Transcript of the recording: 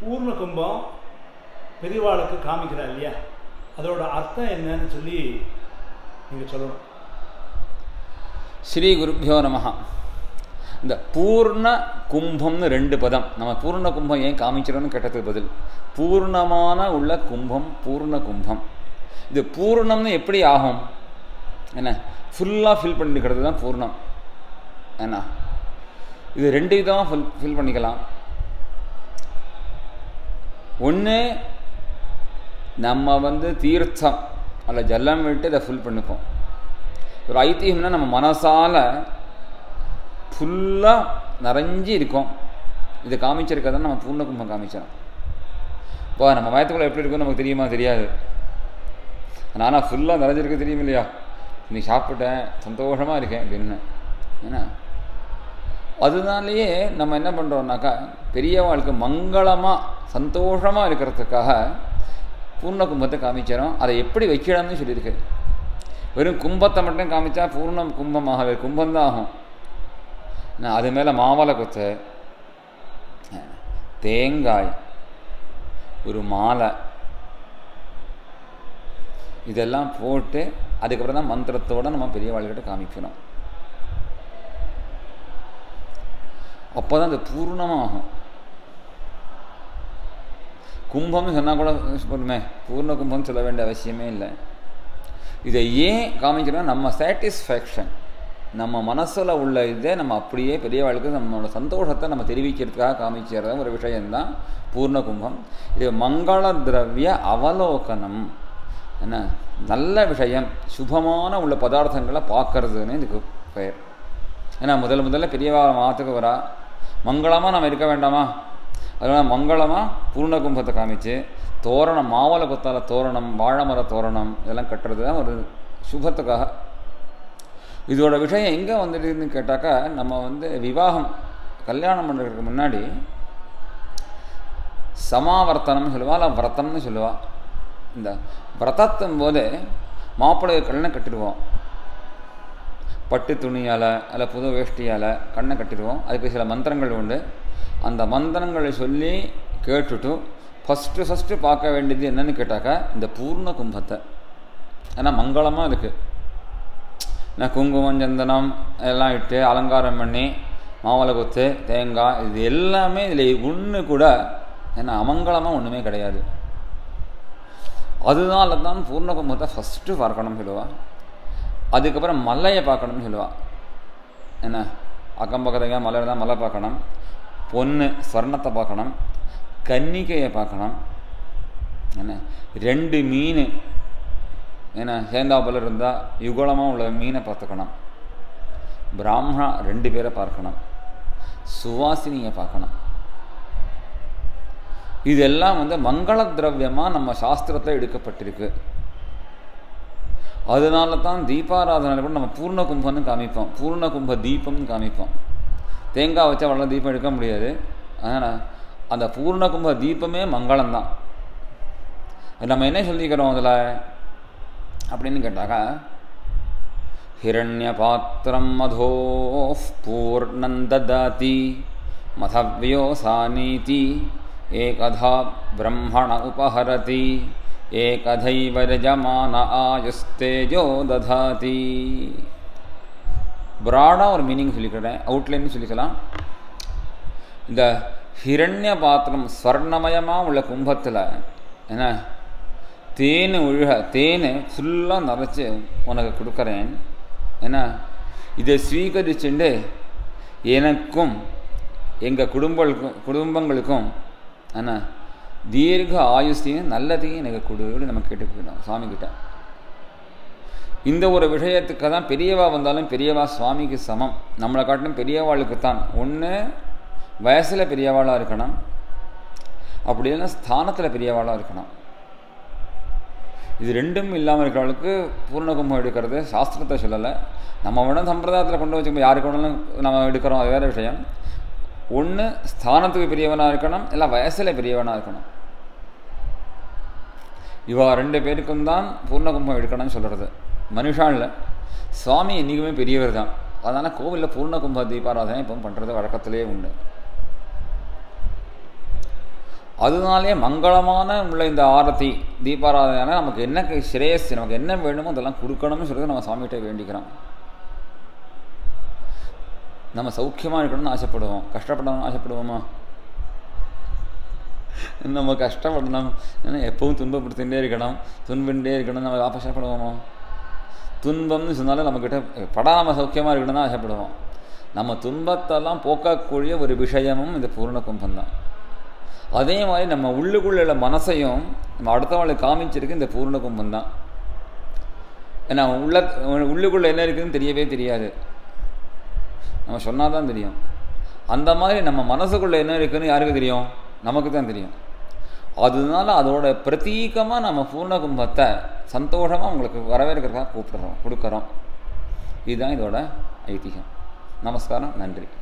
பூர்ண கும்பம் பெரியவாளுக்கு காமிக்கிறா இல்லையா அதோட அர்த்தம் என்னன்னு சொல்லி நீங்கள் சொல்லணும் ஸ்ரீ குருப்பியோ நமஹ இந்த பூர்ண கும்பம்னு ரெண்டு பதம் நம்ம பூர்ண கும்பம் ஏன் காமிக்கிறோம்னு கேட்டதுக்கு பதில் பூர்ணமான உள்ள கும்பம் பூர்ண கும்பம் இது பூர்ணம்னு எப்படி ஆகும் என்ன ஃபுல்லாக ஃபில் பண்ணிக்கிறது தான் பூர்ணம் என்ன இது ரெண்டு விதமாக ஃபில் ஃபில் பண்ணிக்கலாம் ஒன்று நம்ம வந்து தீர்த்தம் அதில் ஜல்லம் விட்டு இதை ஃபில் பண்ணிப்போம் ஒரு ஐத்தியம்னா நம்ம மனசால் ஃபுல்லாக நிறைஞ்சி இருக்கோம் இதை காமிச்சிருக்கதான் நம்ம பூர்ண கும்பம் காமிச்சோம் இப்போ நம்ம வயத்துக்குள்ள எப்படி இருக்குன்னு நமக்கு தெரியுமா தெரியாது நானா ஃபுல்லாக நிறைஞ்சிருக்கு தெரியும் இல்லையா இன்னைக்கு சாப்பிட்டேன் சந்தோஷமாக இருக்கேன் அப்படின்னு ஏன்னா அதனாலேயே நம்ம என்ன பண்ணுறோம்னாக்கா பெரியவாளுக்கு மங்களமாக சந்தோஷமாக இருக்கிறதுக்காக பூர்ண கும்பத்தை காமிச்சிடும் அதை எப்படி வைக்கணும்னு சொல்லியிருக்கு வெறும் கும்பத்தை மட்டும் காமிச்சா பூர்ணம் கும்பமாக கும்பம்தான் ஆகும் நான் அது மேலே மாவளை கொத்து தேங்காய் ஒரு மாலை இதெல்லாம் போட்டு அதுக்கப்புறம் தான் மந்திரத்தோடு நம்ம பெரியவாள்கிட்ட காமிக்கணும் அப்போ தான் அது பூர்ணமாகும் கும்பம்னு சொன்னால் கூட சொல்லுமே பூர்ண கும்பம்னு சொல்ல வேண்டிய அவசியமே இல்லை இதை ஏன் காமிக்கிறோம் நம்ம சாட்டிஸ்ஃபேக்ஷன் நம்ம மனசில் உள்ள இதை நம்ம அப்படியே பெரியவாளுக்கு நம்மளோட சந்தோஷத்தை நம்ம தெரிவிக்கிறதுக்காக காமிச்சிடுற ஒரு விஷயந்தான் பூர்ண கும்பம் இது மங்கள திரவிய அவலோகனம் என்ன நல்ல விஷயம் சுபமான உள்ள பதார்த்தங்களை பார்க்கறதுன்னு இதுக்கு பெயர் ஏன்னா முதல் முதல்ல பெரியவா மாத்துக்கு வரா மங்களமாக நம்ம இருக்க வேண்டாமா அதனால் மங்களமாக பூர்ண கும்பத்தை காமிச்சு தோரணம் மாவளை கொத்தால தோரணம் வாழைமர தோரணம் இதெல்லாம் கட்டுறது தான் ஒரு சுபத்துக்காக இதோட விஷயம் எங்கே வந்துடுதுன்னு கேட்டாக்கா நம்ம வந்து விவாகம் கல்யாணம் பண்ணுறதுக்கு முன்னாடி சமாவர்த்தனம்னு சொல்லுவா இல்லை விரதம்னு சொல்லுவா இந்த விரதத்தும் போது மாப்பிள்ளை கண்ணை கட்டிடுவோம் பட்டு துணியால் அல்ல புது வேஷ்டியால் கண்ணை கட்டிடுவோம் அதுக்கு சில மந்திரங்கள் உண்டு அந்த மந்திரங்களை சொல்லி கேட்டுட்டு ஃபஸ்ட்டு ஃபஸ்ட்டு பார்க்க வேண்டியது என்னன்னு கேட்டாக்கா இந்த பூர்ண கும்பத்தை ஏன்னா மங்களமாக இருக்குது நான் குங்குமம் சந்தனம் எல்லாம் இட்டு அலங்காரம் பண்ணி மாவளை கொத்து தேங்காய் இது எல்லாமே இதில் ஒன்று கூட ஏன்னா அமங்கலமாக ஒன்றுமே கிடையாது அதனால தான் பூர்ண கும்பத்தை ஃபஸ்ட்டு பார்க்கணும் சொல்லுவா அதுக்கப்புறம் மலையை பார்க்கணும்னு சொல்லுவா என்ன அக்கம் பக்கத்துக்கு மலை இருந்தால் மலை பார்க்கணும் பொண்ணு ஸ்வர்ணத்தை பார்க்கணும் கன்னிகையை பார்க்கணும் என்ன ரெண்டு மீன் ஏன்னா சேந்தாப்பில் இருந்தால் யுகலமாக உள்ள மீனை பார்த்துக்கணும் பிராமணா ரெண்டு பேரை பார்க்கணும் சுவாசினியை பார்க்கணும் இதெல்லாம் வந்து மங்கள திரவியமாக நம்ம சாஸ்திரத்தில் எடுக்கப்பட்டிருக்கு அதனால தான் தீபாராதனை கூட நம்ம பூர்ண கும்பம்னு காமிப்போம் பூர்ண கும்ப தீபம்னு காமிப்போம் தேங்காய் வச்சா வளர தீபம் எடுக்க முடியாது அதனால் அந்த பூர்ண கும்ப தீபமே மங்களம்தான் நம்ம என்ன சொல்லிக்கிறோம் அதில் அப்படின்னு கேட்டாக்கா ஹிரண்யபாத்திரம் மதோ பூர்ணம் ததாதி மதவ்யோசானீதி ஏகதா பிரம்மண உபஹரதி ஏகதைவ ரஜமான ஆயுஸ்தேஜோ ததாதி ப்ராடாக ஒரு மீனிங் சொல்லிக்கிறேன் அவுட்லைன் சொல்லிக்கலாம் இந்த ஹிரண்ய பாத்திரம் ஸ்வர்ணமயமாக உள்ள கும்பத்தில் என்ன தேன் ஒழுக தேனை ஃபுல்லாக நிறைச்சி உனக்கு கொடுக்குறேன் என்ன இதை ஸ்வீகரிச்சுண்டு எனக்கும் எங்கள் குடும்பங்களுக்கும் குடும்பங்களுக்கும் என்ன தீர்க்க ஆயுஷ்டையும் நல்லதையும் எனக்கு கொடு நம்ம கேட்டுக்கிட்டோம் சாமிக்கிட்ட இந்த ஒரு விஷயத்துக்கு தான் பெரியவா வந்தாலும் பெரியவா சுவாமிக்கு சமம் நம்மளை காட்டிலும் பெரியவாளுக்கு தான் ஒன்று வயசில் பெரியவாளாக இருக்கணும் அப்படி இல்லைன்னா ஸ்தானத்தில் பெரியவாளாக இருக்கணும் இது ரெண்டும் இல்லாமல் இருக்கிறவளுக்கு பூர்ண கும்பம் எடுக்கிறது சாஸ்திரத்தை சொல்லலை நம்ம வேணும் சம்பிரதாயத்தில் கொண்டு வச்சுக்கோ யாருக்கு வேணாலும் நம்ம எடுக்கிறோம் அது வேறு விஷயம் ஒன்று ஸ்தானத்துக்கு பெரியவனாக இருக்கணும் இல்லை வயசில் பெரியவனாக இருக்கணும் இவா ரெண்டு பேருக்கும் தான் பூர்ண கும்பம் எடுக்கணும்னு சொல்கிறது மனுஷானில் சுவாமி என்றைக்குமே பெரியவர் தான் அதனால் கோவிலில் பூர்ண கும்ப தீபாராதனை இப்போ பண்ணுறது வழக்கத்திலே உண்டு அதனாலே மங்களமான உள்ள இந்த ஆரத்தி தீபாராதனை நமக்கு என்ன ஸ்ரேயஸ் நமக்கு என்ன வேணுமோ அதெல்லாம் கொடுக்கணும்னு சொல்லிட்டு நம்ம சாமிகிட்ட வேண்டிக்கிறோம் நம்ம சௌக்கியமாக இருக்கணும்னு ஆசைப்படுவோம் கஷ்டப்படணும்னு ஆசைப்படுவோமா நம்ம கஷ்டப்படணும் ஏன்னா எப்பவும் துன்பப்படுத்திகிட்டே இருக்கணும் துன்பின்ண்டே இருக்கணும் நம்ம ஆசைப்படுவோமா துன்பம்னு சொன்னாலும் நம்மக்கிட்ட படாமல் சௌக்கியமாக இருக்கணும் தான் ஆசைப்படுவோம் நம்ம துன்பத்தெல்லாம் போக்கக்கூடிய ஒரு விஷயமும் இந்த பூர்ண கும்பம் தான் அதே மாதிரி நம்ம உள்ளுக்குள்ள உள்ள மனசையும் நம்ம அடுத்தவங்களுக்கு காமிச்சிருக்கு இந்த பூர்ண கும்பம் தான் ஏன்னா உள்ள உள்ளுக்குள்ளே என்ன இருக்குதுன்னு தெரியவே தெரியாது நம்ம சொன்னால் தான் தெரியும் அந்த மாதிரி நம்ம மனசுக்குள்ளே என்ன இருக்குதுன்னு யாருக்கு தெரியும் நமக்கு தான் தெரியும் அதனால அதோட பிரதீகமாக நம்ம பூர்ண கும்பத்தை சந்தோஷமாக உங்களுக்கு வரவேற்கிறதுக்காக கூப்பிடுறோம் கொடுக்குறோம் இதுதான் இதோட ஐதீகம் நமஸ்காரம் நன்றி